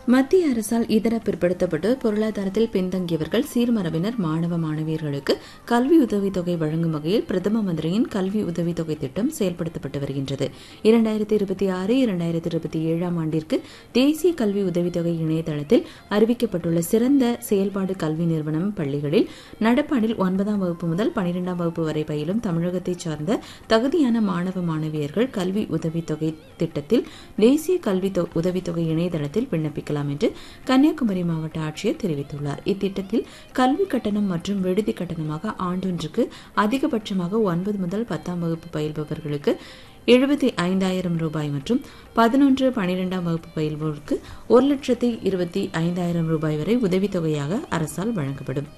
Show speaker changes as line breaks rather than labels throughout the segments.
மத்திய அரசால் இதர பிற்படுத்தப்பட்டு பொருளாதாரத்தில் பின்தங்கியவர்கள் சீர்மரபினர் மாணவ மாணவியர்களுக்கு கல்வி உதவித்தொகை வழங்கும் வகையில் பிரதம மந்திரியின் கல்வி உதவித்தொகை திட்டம் செயல்படுத்தப்பட்டு வருகின்றது இரண்டாயிரத்தி இருபத்தி ஆறு இரண்டாயிரத்தி இருபத்தி ஏழாம் ஆண்டிற்கு தேசிய கல்வி உதவித்தொகை இணையதளத்தில் அறிவிக்கப்பட்டுள்ள சிறந்த செயல்பாடு கல்வி நிறுவனம் பள்ளிகளில் நடப்பாண்டில் ஒன்பதாம் வகுப்பு முதல் பனிரெண்டாம் வகுப்பு வரை பயிலும் தமிழகத்தைச் சார்ந்த தகுதியான மாணவ மாணவியர்கள் கல்வி உதவித்தொகை திட்டத்தில் தேசிய கல்வி உதவித்தொகை இணையதளத்தில் விண்ணப்பிக்கலாம் என்று கன்னியாகுமரி மாவட்ட ஆட்சியர் தெரிவித்துள்ளார் இத்திட்டத்தில் கல்வி கட்டணம் மற்றும் விடுதி கட்டணமாக ஆண்டொன்றுக்கு அதிகபட்சமாக ஒன்பது முதல் பத்தாம் வகுப்பு பயில்பவர்களுக்கு எழுபத்தி ஐந்தாயிரம் ரூபாய் மற்றும் பதினொன்று பனிரெண்டாம் வகுப்பு பயில்வோருக்கு ஒரு லட்சத்தி இருபத்தி ஐந்தாயிரம் ரூபாய் வரை உதவித்தொகையாக அரசால் வழங்கப்படும்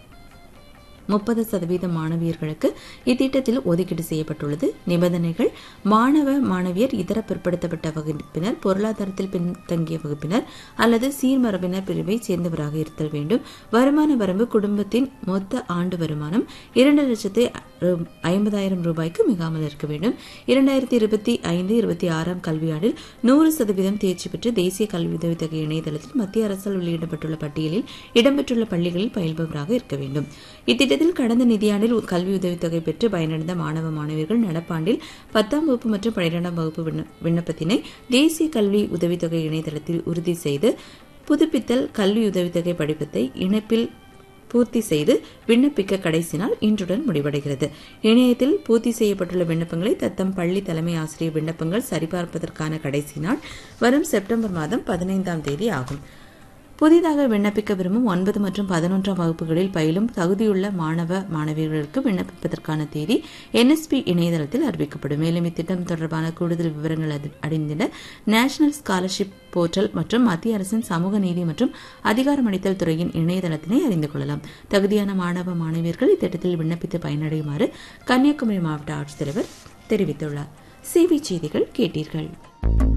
முப்பது சதவீத மாணவியர்களுக்கு இத்திட்டத்தில் ஒதுக்கீடு செய்யப்பட்டுள்ளது நிபந்தனைகள் மாணவ மாணவியர் இதர பிற்படுத்தப்பட்ட வகுப்பினர் பொருளாதாரத்தில் பின்தங்கிய வகுப்பினர் அல்லது சீர்மரபினர் பிரிவை சேர்ந்தவராக இருத்தல் வேண்டும் வருமான வரம்பு குடும்பத்தின் மொத்த ஆண்டு வருமானம் இரண்டு லட்சத்து ஐம்பதாயிரம் ரூபாய்க்கு மிகாமல் இருக்க வேண்டும் இரண்டாயிரத்தி இருபத்தி ஐந்து இருபத்தி ஆறாம் கல்வியாண்டில் நூறு சதவீதம் தேர்ச்சி பெற்று தேசிய கல்வி உதவித்தொகை இணையதளத்தில் மத்திய அரசால் வெளியிடப்பட்டுள்ள பட்டியலில் இடம்பெற்றுள்ள பள்ளிகளில் பயில்பவராக இருக்க வேண்டும் இத்திட்டத்தில் கடந்த நிதியாண்டில் கல்வி உதவித்தொகை பெற்று பயனடைந்த மாணவ மாணவியர்கள் நடப்பாண்டில் பத்தாம் வகுப்பு மற்றும் பனிரெண்டாம் வகுப்பு விண்ணப்பத்தினை தேசிய கல்வி உதவித்தொகை இணையதளத்தில் உறுதி செய்து புதுப்பித்தல் கல்வி உதவித்தொகை படிப்பத்தை இணைப்பில் பூர்த்தி செய்து விண்ணப்பிக்க கடைசி நாள் இன்றுடன் முடிவடைகிறது இணையத்தில் பூர்த்தி செய்யப்பட்டுள்ள விண்ணப்பங்களை தத்தம் பள்ளி தலைமை ஆசிரியர் விண்ணப்பங்கள் சரிபார்ப்பதற்கான கடைசி நாள் வரும் செப்டம்பர் மாதம் பதினைந்தாம் தேதி ஆகும் புதிதாக விண்ணப்பிக்க விரும்பும் ஒன்பது மற்றும் பதினொன்றாம் வகுப்புகளில் பயிலும் தகுதியுள்ள மாணவ மாணவியர்களுக்கு விண்ணப்பிப்பதற்கான தேதி என்எஸ்பி இணையதளத்தில் அறிவிக்கப்படும் மேலும் இத்திட்டம் தொடர்பான கூடுதல் விவரங்கள் அறிந்திட நேஷனல் ஸ்காலர்ஷிப் போர்ட்டல் மற்றும் மத்திய அரசின் சமூக நீதி மற்றும் அதிகாரமளித்தல் துறையின் இணையதளத்தினை அறிந்து கொள்ளலாம் தகுதியான மாணவ மாணவியர்கள் இத்திட்டத்தில் விண்ணப்பித்து பயனடையுமாறு கன்னியாகுமரி மாவட்ட ஆட்சித்தலைவர் தெரிவித்துள்ளார் செய்தி செய்திகள் கேட்டீர்கள்